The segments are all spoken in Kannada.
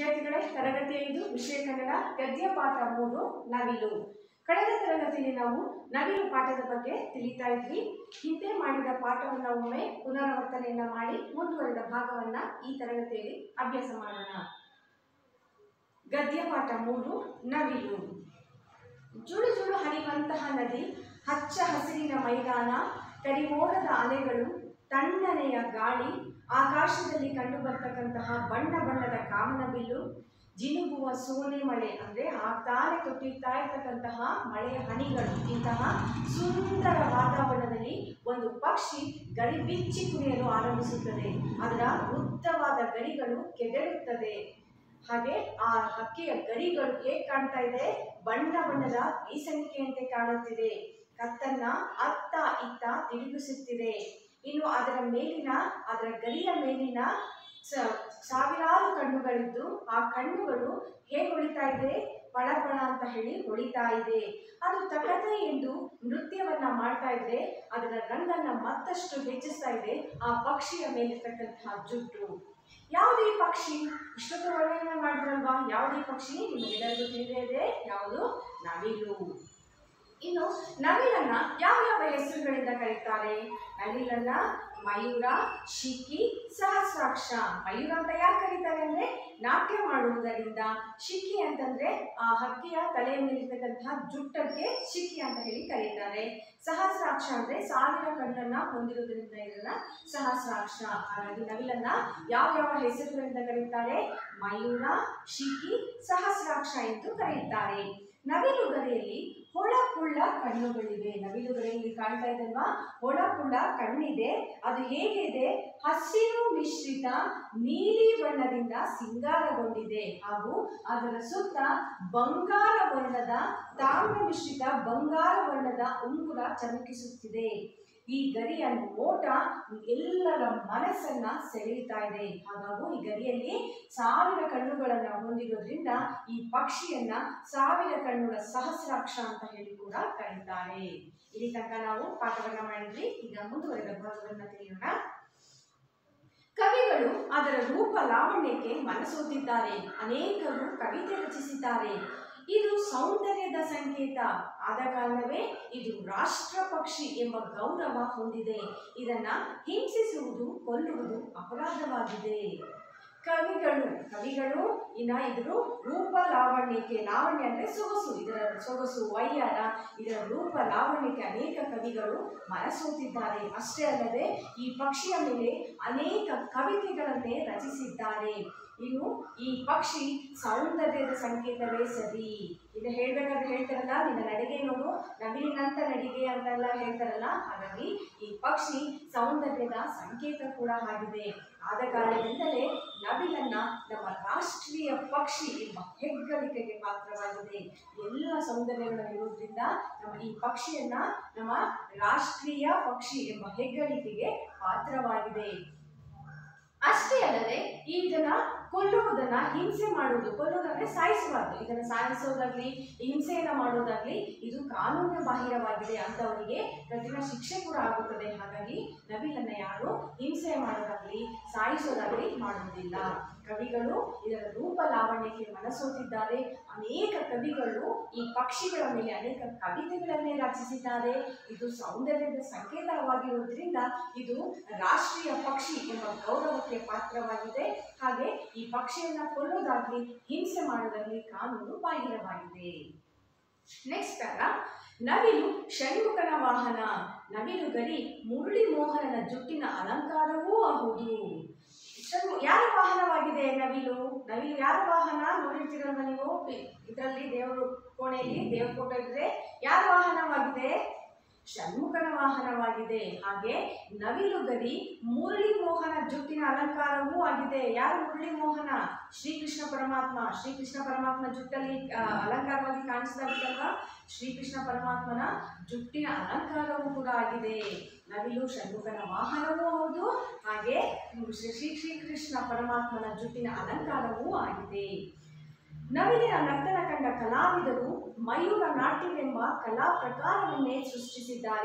ವಿದ್ಯಾರ್ಥಿಗಳೇ ತರಗತಿ ಐದು ವಿಷಯ ಕನ್ನಡ ಗದ್ಯ ಪಾಠ ಮೂರು ನವಿಲು ಕಳೆದ ತರಗತಿಯಲ್ಲಿ ನಾವು ನವಿಲು ಪಾಠದ ಬಗ್ಗೆ ತಿಳಿತಾ ಇದ್ವಿ ಹಿಂದೆ ಮಾಡಿದ ಪಾಠವನ್ನು ಒಮ್ಮೆ ಪುನರಾವರ್ತನೆಯನ್ನ ಮಾಡಿ ಮುಂದುವರೆದ ಭಾಗವನ್ನ ಈ ತರಗತಿಯಲ್ಲಿ ಅಭ್ಯಾಸ ಮಾಡೋಣ ಗದ್ಯ ಪಾಠ ಮೂರು ನವಿಲು ಜುಳು ಜುಳು ಹರಿಯುವಂತಹ ನದಿ ಹಚ್ಚ ಹಸಿರಿನ ಮೈದಾನ ಕರಿಮೋಡದ ಅಲೆಗಳು ತಣ್ಣನೆಯ ಗಾಳಿ ಆಕಾಶದಲ್ಲಿ ಕಂಡು ಬರ್ತಕ್ಕಂತಹ ಬಣ್ಣ ಬಣ್ಣದ ಕಾಮನಬಿಲ್ಲು ಜಿನುಗುವ ಸೋನೆ ಮಳೆ ಅಂದರೆ ಆಗ್ತಾನೆ ಕೊಟ್ಟಿರ್ತಾ ಇರ್ತಕ್ಕಂತಹ ಮಳೆಯ ಹನಿಗಳು ಇಂತಹ ಸುಂದರ ವಾತಾವರಣದಲ್ಲಿ ಒಂದು ಪಕ್ಷಿ ಗರಿ ಬಿಚ್ಚಿ ಕುಣಿಯಲು ಆರಂಭಿಸುತ್ತದೆ ಅದರ ಉದ್ದವಾದ ಗರಿಗಳು ಕೆದರುತ್ತದೆ ಹಾಗೆ ಆ ಹಕ್ಕಿಯ ಗರಿಗಳು ಹೇಗೆ ಕಾಣ್ತಾ ಇದೆ ಬಣ್ಣ ಬಣ್ಣದ ಬೀಸಣಿಕೆಯಂತೆ ಕಾಣುತ್ತಿದೆ ಕತ್ತನ್ನ ಅತ್ತ ಇತ್ತ ತಿರುಗಿಸುತ್ತಿದೆ ಇನ್ನು ಅದರ ಮೇಲಿನ ಅದರ ಗರಿಯ ಮೇಲಿನ ಸ- ಸಾವಿರಾರು ಕಣ್ಣುಗಳಿದ್ದು ಆ ಕಣ್ಣುಗಳು ಹೇಗೆ ಹೊಳಿತಾ ಇದೆ ಪಳಪಳ ಅಂತ ಹೇಳಿ ಹೊಳಿತಾ ಇದೆ ಅದು ತಕ್ಕತೆ ಎಂದು ನೃತ್ಯವನ್ನ ಮಾಡ್ತಾ ಇದ್ರೆ ಅದರ ರಂಗನ್ನ ಮತ್ತಷ್ಟು ಹೆಚ್ಚಿಸ್ತಾ ಇದೆ ಆ ಪಕ್ಷಿಯ ಮೇಲಿರ್ತಕ್ಕಂತಹ ಜುಟ್ಟು ಯಾವುದೇ ಪಕ್ಷಿ ಇಷ್ಟೊತ್ತು ವರ್ಣನೆ ಮಾಡಿದ್ರಲ್ವಾ ಯಾವುದೇ ಪಕ್ಷಿ ನಿಮಗೆಲ್ಲರಿಗೂ ತಿಳಿದೇ ಇದೆ ಯಾವುದು ನವಿಲು ಇನ್ನು ನವಿಲನ್ನ ಯಾವ ಯಾವ ಹೆಸರುಗಳಿಂದ ಕರೀತಾರೆ ನವಿಲನ್ನ ಮಯೂರ ಶಿಖಿ ಸಹಸ್ರಾಕ್ಷ ಮಯೂರ ಅಂತ ಯಾಕೆ ಕರೀತಾರೆ ಅಂದ್ರೆ ನಾಟ್ಯ ಮಾಡುವುದರಿಂದ ಶಿಖಿ ಅಂತಂದ್ರೆ ಆ ಹಕ್ಕಿಯ ತಲೆಯ ಮೇಲಿರ್ತಕ್ಕಂತಹ ಜುಟ್ಟಕ್ಕೆ ಶಿಖಿ ಅಂತ ಹೇಳಿ ಕರೀತಾರೆ ಸಹಸ್ರಾಕ್ಷ ಅಂದ್ರೆ ಸಾವಿರ ಕಣ್ಣನ್ನ ಹೊಂದಿರುವುದರಿಂದ ಇದನ್ನ ಸಹಸ್ರಾಕ್ಷ ಹಾಗಾಗಿ ನವಿಲನ್ನ ಯಾವ ಯಾವ ಹೆಸರುಗಳಿಂದ ಕರೀತಾರೆ ಮಯೂರ ಶಿಖಿ ಸಹಸ್ರಾಕ್ಷ ಎಂದು ಕರೆಯುತ್ತಾರೆ ನವಿಲುಗರಿಯಲ್ಲಿ ಹೊಳಪುಳ್ಳ ಕಣ್ಣುಗಳಿವೆ ನವಿಲುಗರಿಯಲ್ಲಿ ಕಾಣ್ತಾ ಇದಲ್ವಾ ಹೊಳಪುಳ್ಳ ಕಣ್ಣಿದೆ ಅದು ಹೇಗಿದೆ ಹಸಿರು ಮಿಶ್ರಿತ ನೀಲಿ ಬಣ್ಣದಿಂದ ಸಿಂಗಾರಗೊಂಡಿದೆ ಹಾಗೂ ಅದರ ಸುತ್ತ ಬಂಗಾರ ಬಣ್ಣದ ತಾಮ್ರ ಮಿಶ್ರಿತ ಬಂಗಾರ ಬಣ್ಣದ ಉಂಗುರ ಚಮಕಿಸುತ್ತಿದೆ ಈ ಗರಿಯ ನೋಟ ಎಲ್ಲರ ಮನಸ್ಸನ್ನ ಸೆಳೆಯುತ್ತಾ ಇದೆ ಹಾಗಾಗಿ ಈ ಗರಿಯಲ್ಲಿ ಸಾವಿರ ಕಣ್ಣುಗಳನ್ನ ಹೊಂದಿರೋದ್ರಿಂದ ಈ ಪಕ್ಷಿಯನ್ನ ಸಾವಿರ ಕಣ್ಣುಗಳ ಸಹಸ್ರಾಕ್ಷ ಅಂತ ಹೇಳಿ ಕೂಡ ಕರೀತಾರೆ ಇಲ್ಲಿ ತನಕ ನಾವು ಪಾಠವನ್ನ ಮಾಡಿದ್ವಿ ಈಗ ಮುಂದುವರೆದ ಭಾಗವನ್ನ ತಿಳಿಯೋಣ ಕವಿಗಳು ಅದರ ರೂಪ ಲಾವಣ್ಯಕ್ಕೆ ಮನಸೋತಿದ್ದಾರೆ ಅನೇಕರು ಕವಿತೆ ರಚಿಸಿದ್ದಾರೆ ಇದು ಸೌಂದರ್ಯದ ಸಂಕೇತ ಆದ ಕಾರಣವೇ ಇದು ರಾಷ್ಟ್ರ ಪಕ್ಷಿ ಎಂಬ ಗೌರವ ಹೊಂದಿದೆ ಇದನ್ನ ಹಿಂಸಿಸುವುದು ಕೊಲ್ಲುವುದು ಅಪರಾಧವಾಗಿದೆ ಕವಿಗಳು ಕವಿಗಳು ಇನ್ನ ಇದ್ರ ರೂಪ ಲಾವಣ್ಯಕ್ಕೆ ಲಾವಣ್ಯ ಅಂದ್ರೆ ಸೊಗಸು ಇದರ ಸೊಗಸು ವೈಯಾರ ಇದರ ರೂಪ ಲಾವಣ್ಯಕ್ಕೆ ಅನೇಕ ಕವಿಗಳು ಮನಸೋತಿದ್ದಾರೆ ಅಷ್ಟೇ ಅಲ್ಲದೆ ಈ ಪಕ್ಷಿಯ ಮೇಲೆ ಅನೇಕ ಕವಿತೆಗಳನ್ನೇ ರಚಿಸಿದ್ದಾರೆ ಇನ್ನು ಈ ಪಕ್ಷಿ ಸೌಂದರ್ಯದ ಸಂಕೇತವೇ ಸರಿ ಇದು ಹೇಳ್ಬೇಕಾದ್ರೆ ಹೇಳ್ತಾರಲ್ಲ ನಿನ್ನ ನಡಿಗೆ ನೋಡು ನವಿಲಿನಂತ ನಡಿಗೆ ಅಂತೆಲ್ಲ ಹೇಳ್ತಾರಲ್ಲ ಹಾಗಾಗಿ ಈ ಪಕ್ಷಿ ಸೌಂದರ್ಯದ ಸಂಕೇತ ಕೂಡ ಆಗಿದೆ ಆದ ಕಾರಣದಿಂದಲೇ ನವಿಲನ್ನ ನಮ್ಮ ರಾಷ್ಟ್ರೀಯ ಪಕ್ಷಿ ಎಂಬ ಹೆಗ್ಗಳಿಕೆಗೆ ಪಾತ್ರವಾಗಿದೆ ಎಲ್ಲ ಸೌಂದರ್ಯಗಳು ಇರೋದ್ರಿಂದ ನಮ್ಮ ಈ ಪಕ್ಷಿಯನ್ನ ನಮ್ಮ ರಾಷ್ಟ್ರೀಯ ಪಕ್ಷಿ ಎಂಬ ಹೆಗ್ಗಳಿಕೆಗೆ ಪಾತ್ರವಾಗಿದೆ ಅಷ್ಟೇ ಅಲ್ಲದೆ ಇದನ್ನ ಕೊಲ್ಲುವುದನ್ನ ಹಿಂಸೆ ಮಾಡುವುದು ಕೊಲ್ಲುವುದಂದ್ರೆ ಸಾಯಿಸಬಾರ್ದು ಇದನ್ನ ಸಾಯಿಸೋದಾಗ್ಲಿ ಹಿಂಸೆಯನ್ನ ಮಾಡೋದಾಗ್ಲಿ ಇದು ಕಾನೂನು ಬಾಹಿರವಾಗಿದೆ ಅಂತವರಿಗೆ ಕಠಿಣ ಶಿಕ್ಷೆ ಕೂಡ ಆಗುತ್ತದೆ ಹಾಗಾಗಿ ನವಿಲನ್ನ ಯಾರು ಹಿಂಸೆ ಮಾಡೋದಾಗ್ಲಿ ಸಾಯಿಸೋದಾಗ್ಲಿ ಮಾಡುವುದಿಲ್ಲ ಕವಿಗಳು ಇದರ ರೂಪ ಲಾವಣ್ಯಕ್ಕೆ ಮನಸೋತಿದ್ದಾರೆ ಅನೇಕ ಕವಿಗಳು ಈ ಪಕ್ಷಿಗಳ ಮೇಲೆ ಅನೇಕ ಕವಿತೆಗಳನ್ನೇ ರಚಿಸಿದ್ದಾರೆ ಇದು ಸೌಂದರ್ಯದ ಸಂಕೇತವಾಗಿರುವುದರಿಂದ ಇದು ರಾಷ್ಟ್ರೀಯ ಪಕ್ಷಿ ಎಂಬ ಗೌರವಕ್ಕೆ ಪಾತ್ರವಾಗಿದೆ ಹಾಗೆ ಈ ಪಕ್ಷಿಯನ್ನ ಕೊಲ್ಲೋದಾಗ್ಲಿ ಹಿಂಸೆ ಮಾಡೋದಾಗ್ಲಿ ಕಾನೂನು ಬಾಹಿರವಾಗಿದೆ ನೆಕ್ಸ್ಟ್ ಪ್ಯಾರ ನವಿಲು ಷಣ್ಮುಖನ ವಾಹನ ನವಿಲು ಗರಿ ಮುರಳಿ ಮೋಹನನ ಜುಟ್ಟಿನ ಅಲಂಕಾರವೂ ಆಹುದು ಷಣ್ಮು ಯಾರ ವಾಹನವಾಗಿದೆ ನವಿಲು ನವಿಲು ಯಾರ ವಾಹನ ನೋಡಿರ್ತೀರಲ್ವ ನೀವು ಇದರಲ್ಲಿ ದೇವರು ಕೋಣೆಯಲ್ಲಿ ದೇವ್ರ ಫೋಟೋ ಇದ್ರೆ ಯಾರ ವಾಹನವಾಗಿದೆ ಷಣ್ಮುಖನ ವಾಹನವಾಗಿದೆ ಹಾಗೆ ನವಿಲು ಗರಿ ಮುರಳಿ ಮೋಹನ ಜುಟ್ಟಿನ ಅಲಂಕಾರವೂ ಆಗಿದೆ ಯಾರು ಮುರಳಿ ಮೋಹನ ಶ್ರೀಕೃಷ್ಣ ಪರಮಾತ್ಮ ಶ್ರೀಕೃಷ್ಣ ಪರಮಾತ್ಮ ಜುಟ್ಟಲ್ಲಿ ಆ, ಅಲಂಕಾರವಾಗಿ ಕಾಣಿಸ್ತಾ ಇರ್ತಲ್ವಾ ಶ್ರೀಕೃಷ್ಣ ಪರಮಾತ್ಮನ ಜುಟ್ಟಿನ ಅಲಂಕಾರವೂ ಕೂಡ ಆಗಿದೆ ನವಿಲು ಷಣ್ಮುಖನ ವಾಹನವೂ ಹೌದು ಹಾಗೆ ಶ್ರೀ ಶ್ರೀ ಶ್ರೀಕೃಷ್ಣ ಪರಮಾತ್ಮನ ಜುಟ್ಟಿನ ಅಲಂಕಾರವೂ ಆಗಿದೆ ನವಿಲಿನ ನರ್ತನ ಕಂಡ ಕಲಾವಿದರು ಮಯೂರ ನಾಟ್ಯವೆಂಬ ಕಲಾ ಪ್ರಕಾರವನ್ನೇ ಸೃಷ್ಟಿಸಿದ್ದಾರೆ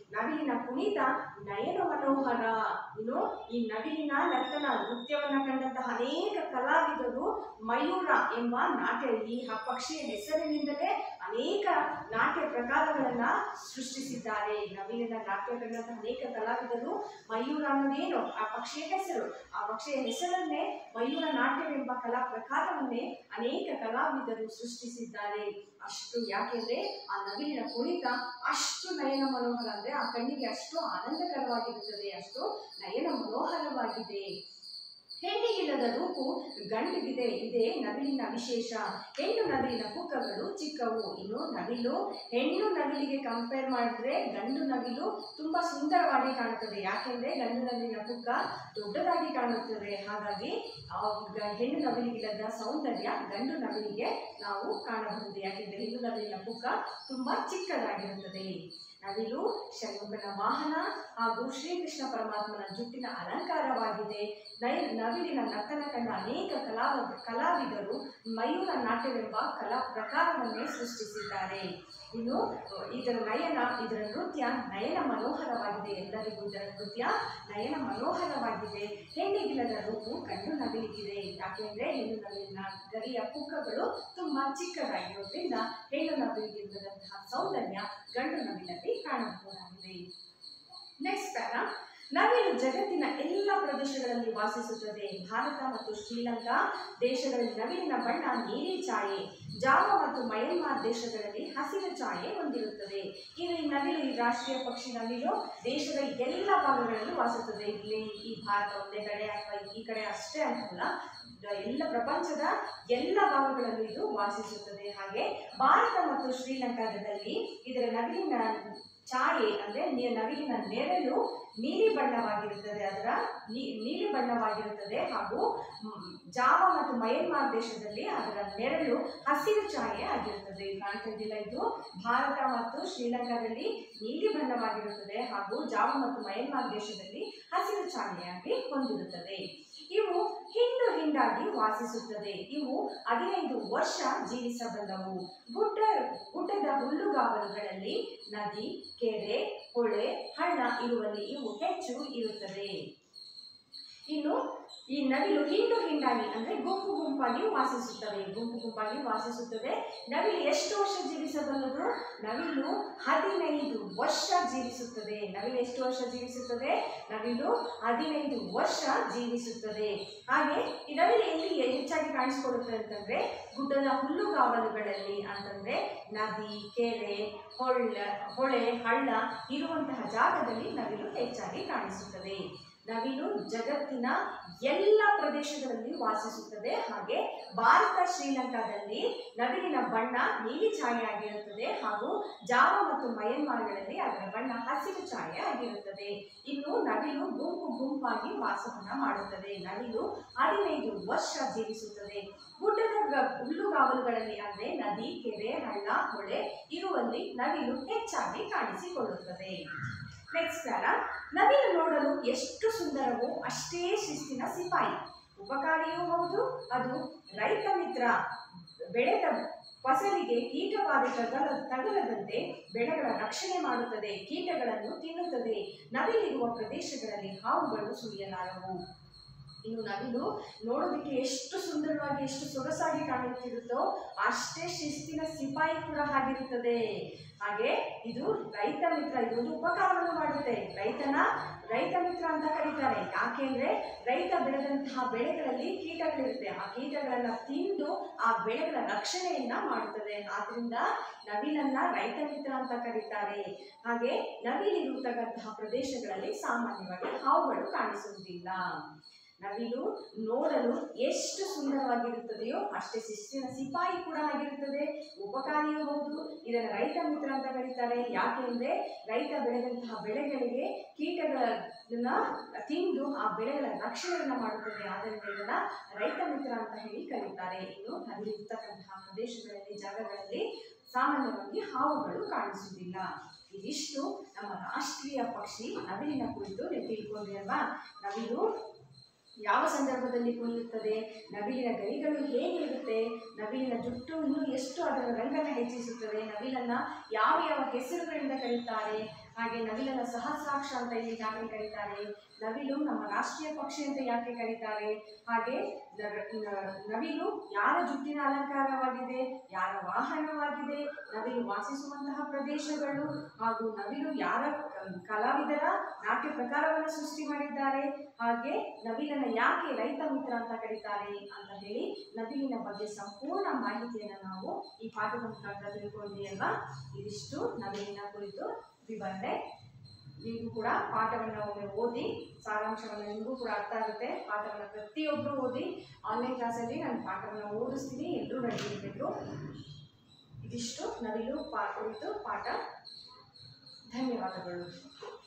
ನವಿಲಿನ ಕುಣಿತ ನಯನ ಮನೋಹರ ಇನ್ನು ಈ ನವಿಲಿನ ನರ್ತನ ನೃತ್ಯವನ್ನ ಕಂಡಂತಹ ಅನೇಕ ಕಲಾವಿದರು ಮಯೂರ ಎಂಬ ನಾಟ್ಯ ಈ ಹ- ಪಕ್ಷಿಯ ಹೆಸರಿನಿಂದಲೇ ಅನೇಕ ನಾಟ್ಯ ಪ್ರಕಾರಗಳನ್ನ ಸೃಷ್ಟಿಸಿದ್ದಾರೆ ನವಿಲಿನ ನಾಟ್ಯ ಕಂಡಂತಹ ಅನೇಕ ಕಲಾವಿದರು ಮಯೂರ ಅನ್ನೋದೇನು ಆ ಪಕ್ಷಿಯ ಹೆಸರು ಆ ಪಕ್ಷಿಯ ಹೆಸರನ್ನೇ ಮಯೂರ ನಾಟ್ಯವೆಂಬ ಕಲಾ ಪ್ರಕಾರವನ್ನೇ ಅನೇಕ ಕಲಾವಿದರು ಸೃಷ್ಟಿಸಿದ್ದಾರೆ ಅಷ್ಟು ಯಾಕೆಂದ್ರೆ ಆ ನವಿಲಿನ ಕುಣಿತ ಅಷ್ಟು ನಯನ ಮನೋಹರ ಅಂದ್ರೆ ಆ ಕಣ್ಣಿಗೆ ಅಷ್ಟು ಆನಂದಕರವಾಗಿರುತ್ತದೆ ಅಷ್ಟು ನಯನ ಮನೋಹರವಾಗಿದೆ ಹೆಣ್ಣಿಗಿಲ್ಲದ ರೂಪು ಗಂಡಿಗಿದೆ ಇದೇ ನವಿಲಿನ ವಿಶೇಷ ಹೆಣ್ಣು ನವಿಲಿನ ಪುಕ್ಕಗಳು ಚಿಕ್ಕವು ಇನ್ನು ನವಿಲು ಹೆಣ್ಣು ನವಿಲಿಗೆ ಕಂಪೇರ್ ಮಾಡಿದ್ರೆ ಗಂಡು ನವಿಲು ತುಂಬಾ ಸುಂದರವಾಗಿ ಕಾಣುತ್ತದೆ ಯಾಕೆಂದ್ರೆ ಗಂಡು ನವಿಲಿನ ಪುಕ್ಕ ದೊಡ್ಡದಾಗಿ ಕಾಣುತ್ತದೆ ಹಾಗಾಗಿ ಆ ಗ- ಹೆಣ್ಣು ನವಿಲಿಗಿಲ್ಲದ ಸೌಂದರ್ಯ ಗಂಡು ನವಿಲಿಗೆ ನಾವು ಕಾಣಬಹುದು ಯಾಕೆಂದ್ರೆ ಹೆಣ್ಣು ನವಿಲಿನ ಪುಕ್ಕ ತುಂಬಾ ಚಿಕ್ಕದಾಗಿರುತ್ತದೆ ನವಿಲು ಷಣ್ಮುಖನ ವಾಹನ ಹಾಗೂ ಶ್ರೀಕೃಷ್ಣ ಪರಮಾತ್ಮನ ಜುಟ್ಟಿನ ಅಲಂಕಾರವಾಗಿದೆ ನೈ ನವಿಲಿನ ನರ್ತನ ಕಂಡ ಅನೇಕ ಕಲಾವ ಕಲಾವಿದರು ಮಯೂರ ನಾಟ್ಯವೆಂಬ ಕಲಾ ಪ್ರಕಾರವನ್ನೇ ಸೃಷ್ಟಿಸಿದ್ದಾರೆ ಇನ್ನು ಅಹ್, ಇದರ ನಯನ ಇದರ ನೃತ್ಯ ನಯನ ಮನೋಹರವಾಗಿದೆ ಎಲ್ಲರಿಗೂ ಇದರ ನೃತ್ಯ ನಯನ ಮನೋಹರವಾಗಿದೆ ಹೆಣ್ಣಿಗಿಲ್ಲದ ರೂಪು ಗಂಡು ನವಿಲಿಗಿದೆ ಯಾಕೆಂದ್ರೆ ಹೆಣ್ಣು ನವಿಲಿನ ಗರಿಯ ಪುಕ್ಕಗಳು ತುಂಬಾ ಚಿಕ್ಕದಾಗಿರೋದ್ರಿಂದ ಹೆಣ್ಣು ನವಿಲಿಗಿಲ್ಲದಂತಹ ಸೌಂದರ್ಯ ಗಂಡು ನವಿಲಲ್ಲಿ ಕಾಣಬಹುದಾಗಿದೆ ನೆಕ್ಸ್ಟ್ ಪ್ಯಾರ ನವಿಲು ಜಗತ್ತಿನ ಎಲ್ಲ ಪ್ರದೇಶಗಳಲ್ಲಿ ವಾಸಿಸುತ್ತದೆ ಭಾರತ ಮತ್ತು ಶ್ರೀಲಂಕಾ ದೇಶಗಳಲ್ಲಿ ನವಿಲಿನ ಬಣ್ಣ ನೀಲಿ ಛಾಯೆ ಜಾವ ಮತ್ತು ಮಯನ್ಮಾರ್ ದೇಶಗಳಲ್ಲಿ ಹಸಿರು ಛಾಯೆ ಹೊಂದಿರುತ್ತದೆ ಇದು ಈ ನವಿಲು ಈ ರಾಷ್ಟ್ರೀಯ ಪಕ್ಷಿ ನವಿಲು ದೇಶದ ಎಲ್ಲ ಭಾಗಗಳಲ್ಲೂ ವಾಸಿಸುತ್ತದೆ ಇಲ್ಲಿ ಈ ಭಾರತ ಒಂದೇ ಕಡೆ ಅಥವಾ ಈ ಕಡೆ ಅಷ್ಟೇ ಅಂತಲ್ಲ ಎಲ್ಲ ಪ್ರಪಂಚದ ಎಲ್ಲ ಭಾಗಗಳಲ್ಲೂ ಇದು ವಾಸಿಸುತ್ತದೆ ಹಾಗೆ ಭಾರತ ಮತ್ತು ಶ್ರೀಲಂಕಾದಲ್ಲಿ ಇದರ ನವಿಲಿನ ಛಾಯೆ ಅಂದ್ರೆ ನಿ- ನವಿಲಿನ ನೆರಳು ನೀಲಿ ಬಣ್ಣವಾಗಿರುತ್ತದೆ ಅದರ ನೀ- ನೀಲಿ ಬಣ್ಣವಾಗಿರುತ್ತದೆ ಹಾಗೂ ಮ್, ಜಾವ ಮತ್ತು ಮಯನ್ಮಾರ್ ದೇಶದಲ್ಲಿ ಅದರ ನೆರಳು ಹಸಿರು ಛಾಯೆ ಆಗಿರುತ್ತದೆ ಕಾಣ್ತಿದ್ದಿಲ್ಲ ಇದು ಭಾರತ ಮತ್ತು ಶ್ರೀಲಂಕಾದಲ್ಲಿ ನೀಲಿ ಬಣ್ಣವಾಗಿರುತ್ತದೆ ಹಾಗೂ ಜಾವ ಮತ್ತು ಮಯನ್ಮಾರ್ ದೇಶದಲ್ಲಿ ಹಸಿರು ಛಾಯೆಯಾಗಿ ಹೊಂದಿರುತ್ತದೆ ಇವು ಹಿಂಡು ಹಿಂಡಾಗಿ ವಾಸಿಸುತ್ತದೆ ಇವು ಹದಿನೈದು ವರ್ಷ ಜೀವಿಸಬಲ್ಲವು ಗುಡ್ಡ ಗುಡ್ಡದ ಹುಲ್ಲುಗಾವಲುಗಳಲ್ಲಿ ನದಿ ಕೆರೆ ಹೊಳೆ ಹಳ್ಳ ಇರುವಲ್ಲಿ ಇವು ಹೆಚ್ಚು ಇರುತ್ತದೆ ಇನ್ನು ಈ ನವಿಲು ಹಿಂಡು ಹಿಂಡಾಗಿ ಅಂದ್ರೆ ಗುಂಪು ಗುಂಪಾಗಿ ವಾಸಿಸುತ್ತವೆ ಗುಂಪು ಗುಂಪಾಗಿ ವಾಸಿಸುತ್ತದೆ ನವಿಲು ಎಷ್ಟು ವರ್ಷ ಜೀವಿಸಬಲ್ಲದು ನವಿಲು ಹದಿನೈದು ವರ್ಷ ಜೀವಿಸುತ್ತದೆ ನವಿಲು ಎಷ್ಟು ವರ್ಷ ಜೀವಿಸುತ್ತದೆ ನವಿಲು ಹದಿನೈದು ವರ್ಷ ಜೀವಿಸುತ್ತದೆ ಹಾಗೆ ಈ ನವಿಲು ಎಲ್ಲಿ ಹೆಚ್ಚಾಗಿ ಕಾಣಿಸ್ಕೊಳ್ಳುತ್ತದೆ ಅಂತಂದ್ರೆ ಗುಡ್ಡದ ಹುಲ್ಲುಗಾವಲುಗಳಲ್ಲಿ ಅಂತಂದ್ರೆ ನದಿ ಕೆರೆ ಹೊಳ್ಳ ಹೊಳೆ ಹಳ್ಳ ಇರುವಂತಹ ಜಾಗದಲ್ಲಿ ನವಿಲು ಹೆಚ್ಚಾಗಿ ಕಾಣಿಸುತ್ತದೆ ನವಿಲು ಜಗತ್ತಿನ ಎಲ್ಲ ಪ್ರದೇಶಗಳಲ್ಲಿ ವಾಸಿಸುತ್ತದೆ ಹಾಗೆ ಭಾರತ ಶ್ರೀಲಂಕಾದಲ್ಲಿ ನವಿಲಿನ ಬಣ್ಣ ನೀಲಿ ಛಾಯೆ ಆಗಿರುತ್ತದೆ ಹಾಗೂ ಜಾವ ಮತ್ತು ಮಯನ್ಮಾರ್ಗಳಲ್ಲಿ ಅದರ ಬಣ್ಣ ಹಸಿರು ಛಾಯೆ ಆಗಿರುತ್ತದೆ ಇನ್ನು ನವಿಲು ಗುಂಪು ಗುಂಪಾಗಿ ವಾಸವನ್ನ ಮಾಡುತ್ತದೆ ನವಿಲು ಹದಿನೈದು ವರ್ಷ ಜೀವಿಸುತ್ತದೆ ಗುಡ್ಡದ ಗ- ಹುಲ್ಲುಗಾವಲುಗಳಲ್ಲಿ ಅಂದರೆ ನದಿ ಕೆರೆ ಹಳ್ಳ ಹೊಳೆ ಇರುವಲ್ಲಿ ನವಿಲು ಹೆಚ್ಚಾಗಿ ಕಾಣಿಸಿಕೊಳ್ಳುತ್ತದೆ ನೆಕ್ಸ್ಟ್ ಪ್ಯಾರ ನವಿಲು ನೋಡಲು ಎಷ್ಟು ಸುಂದರವೋ ಅಷ್ಟೇ ಶಿಸ್ತಿನ ಸಿಪಾಯಿ ಉಪಕಾರಿಯೂ ಹೌದು ಅದು ರೈತ ಮಿತ್ರ ಬೆಳೆದ ಫಸಲಿಗೆ ಕೀಟಬಾಧೆ ತಗಲ ತಗಲದಂತೆ ಬೆಳೆಗಳ ರಕ್ಷಣೆ ಮಾಡುತ್ತದೆ ಕೀಟಗಳನ್ನು ತಿನ್ನುತ್ತದೆ ನವಿಲಿರುವ ಪ್ರದೇಶಗಳಲ್ಲಿ ಹಾವುಗಳು ಸುಳಿಯಲಾರವು ಇನ್ನು ನವಿಲು ನೋಡೋದಕ್ಕೆ ಎಷ್ಟು ಸುಂದರವಾಗಿ ಎಷ್ಟು ಸೊಗಸಾಗಿ ಕಾಣುತ್ತಿರುತ್ತೋ ಅಷ್ಟೇ ಶಿಸ್ತಿನ ಸಿಪಾಯಿ ಕೂಡ ಆಗಿರುತ್ತದೆ ಹಾಗೆ ಇದು ರೈತ ಮಿತ್ರ ಇದೊಂದು ಉಪಕಾರವನ್ನು ಮಾಡುತ್ತೆ ರೈತನ ರೈತ ಮಿತ್ರ ಅಂತ ಕರೀತಾರೆ ಯಾಕೆಂದ್ರೆ ರೈತ ಬೆಳೆದಂತಹ ಬೆಳೆಗಳಲ್ಲಿ ಕೀಟಗಳಿರುತ್ತೆ ಆ ಕೀಟಗಳನ್ನ ತಿಂದು ಆ ಬೆಳೆಗಳ ರಕ್ಷಣೆಯನ್ನ ಮಾಡುತ್ತದೆ ಆದ್ರಿಂದ ನವಿಲನ್ನ ರೈತ ಮಿತ್ರ ಅಂತ ಕರೀತಾರೆ ಹಾಗೆ ನವಿಲಿರುತ್ತಕ್ಕಂತಹ ಪ್ರದೇಶಗಳಲ್ಲಿ ಸಾಮಾನ್ಯವಾಗಿ ಹಾವುಗಳು ಕಾಣಿಸುವುದಿಲ್ಲ ನವಿಲು ನೋಡಲು ಎಷ್ಟು ಸುಂದರವಾಗಿರುತ್ತದೆಯೋ ಅಷ್ಟೇ ಶಿಸ್ತಿನ ಸಿಪಾಯಿ ಕೂಡ ಆಗಿರುತ್ತದೆ ಉಪಕಾರಿಯೂ ಹೌದು ಇದನ್ನು ರೈತ ಮಿತ್ರ ಅಂತ ಕರೀತಾರೆ ಯಾಕೆಂದ್ರೆ ರೈತ ಬೆಳೆದಂತಹ ಬೆಳೆಗಳಿಗೆ ಕೀಟಗಳನ್ನ ತಿಂದು ಆ ಬೆಳೆಗಳ ರಕ್ಷಣೆಯನ್ನ ಮಾಡುತ್ತದೆ ಆದ್ದರಿಂದ ಇದನ್ನ ರೈತ ಮಿತ್ರ ಅಂತ ಹೇಳಿ ಕರೀತಾರೆ ಇನ್ನು ನವಿಲಿರ್ತಕ್ಕಂತಹ ಪ್ರದೇಶಗಳಲ್ಲಿ ಜಾಗಗಳಲ್ಲಿ ಸಾಮಾನ್ಯವಾಗಿ ಹಾವುಗಳು ಕಾಣಿಸುವುದಿಲ್ಲ ಇದಿಷ್ಟು ನಮ್ಮ ರಾಷ್ಟ್ರೀಯ ಪಕ್ಷಿ ನವಿಲಿನ ಕುರಿತು ನೀವು ತಿಳ್ಕೊಂಡ್ರಿ ಅಲ್ವಾ ನವಿಲು ಯಾವ ಸಂದರ್ಭದಲ್ಲಿ ಕುಣಿಯುತ್ತದೆ ನವಿಲಿನ ಗರಿಗಳು ಹೇಗಿರುತ್ತೆ ನವಿಲಿನ ಜುಟ್ಟು ಇನ್ನೂ ಎಷ್ಟು ಅದರ ರಂಗನ ಹೆಚ್ಚಿಸುತ್ತದೆ ನವಿಲನ್ನ ಯಾವ ಯಾವ ಹೆಸರುಗಳಿಂದ ಕರೀತಾರೆ ಹಾಗೆ ನವಿಲನ ಸಹಸ್ರಾಕ್ಷ ಅಂತ ಇಲ್ಲಿ ಯಾಕೆ ಕರೀತಾರೆ ನವಿಲು ನಮ್ಮ ರಾಷ್ಟ್ರೀಯ ಪಕ್ಷಿ ಅಂತ ಯಾಕೆ ಕರೀತಾರೆ ಹಾಗೆ ನ- ನ- ನವಿಲು ಯಾರ ಜುಟ್ಟಿನ ಅಲಂಕಾರವಾಗಿದೆ ಯಾರ ವಾಹನವಾಗಿದೆ ನವಿಲು ವಾಸಿಸುವಂತಹ ಪ್ರದೇಶಗಳು ಹಾಗೂ ನವಿಲು ಯಾರ ಅಹ್, ಕಲಾವಿದರ ನಾಟ್ಯ ಪ್ರಕಾರವನ್ನು ಸೃಷ್ಟಿ ಮಾಡಿದ್ದಾರೆ ಹಾಗೆ ನವಿಲನ ಯಾಕೆ ರೈತ ಮಿತ್ರ ಅಂತ ಕರೀತಾರೆ ಅಂತ ಹೇಳಿ ನವಿಲಿನ ಬಗ್ಗೆ ಸಂಪೂರ್ಣ ಮಾಹಿತಿಯನ್ನು ನಾವು ಈ ಪಾಠದ ಮುಖಾಂತರ ತಿಳ್ಕೊಂಡ್ವಿ ಅಲ್ವಾ ಇದಿಷ್ಟು ನವಿಲಿನ ಕುರಿತು ವಿವರಣೆ ನೀವು ಕೂಡ ಪಾಠವನ್ನು ಒಮ್ಮೆ ಓದಿ ಸಾರಾಂಶವನ್ನು ನಿಮಗೂ ಕೂಡ ಅರ್ಥ ಆಗುತ್ತೆ ಪಾಠವನ್ನು ಪ್ರತಿಯೊಬ್ಬರು ಓದಿ ಆನ್ಲೈನ್ ಕ್ಲಾಸಲ್ಲಿ ನಾನು ಪಾಠವನ್ನು ಓದಿಸ್ತೀನಿ ಎಲ್ಲರೂ ರೆಡಿ ಇರಬೇಕು ಇದಿಷ್ಟು ನವಿಲು ಪಾ ಕುರಿತು ಪಾಠ ಧನ್ಯವಾದಗಳು